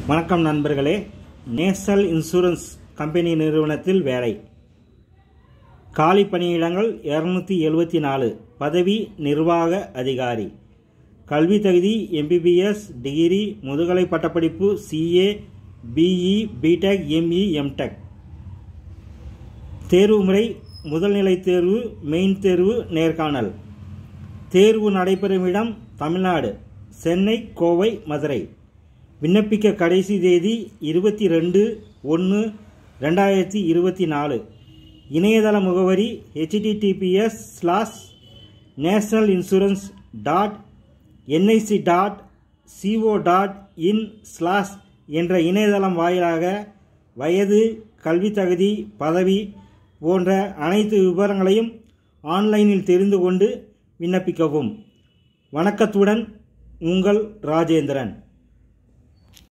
வணக்கம் நண்பர்களே national insurance company நிறுவனத்தில் வேலை காலி பணியிடங்கள் இரநூத்தி எழுபத்தி நாலு பதவி நிர்வாக அதிகாரி கல்வி தகுதி எம்பிபிஎஸ் டிகிரி முதுகலை பட்டப்படிப்பு CA BE BTech ME MTech தேர்வு முறை முதல்நிலை தேர்வு மெயின் தேர்வு நேர்காணல் தேர்வு நடைபெறும் இடம் தமிழ்நாடு சென்னை கோவை மதுரை விண்ணப்பிக்க கடைசி தேதி இருபத்தி ரெண்டு ஒன்று ரெண்டாயிரத்தி இருபத்தி நாலு இணையதள முகவரி HTTPS slash national insurance dot NIC dot CO dot in slash என்ற இணையதளம் வாயிலாக வயது கல்வி தகுதி பதவி போன்ற அனைத்து விவரங்களையும் ஆன்லைனில் தெரிந்து கொண்டு விண்ணப்பிக்கவும் வணக்கத்துடன் உங்கள் ராஜேந்திரன்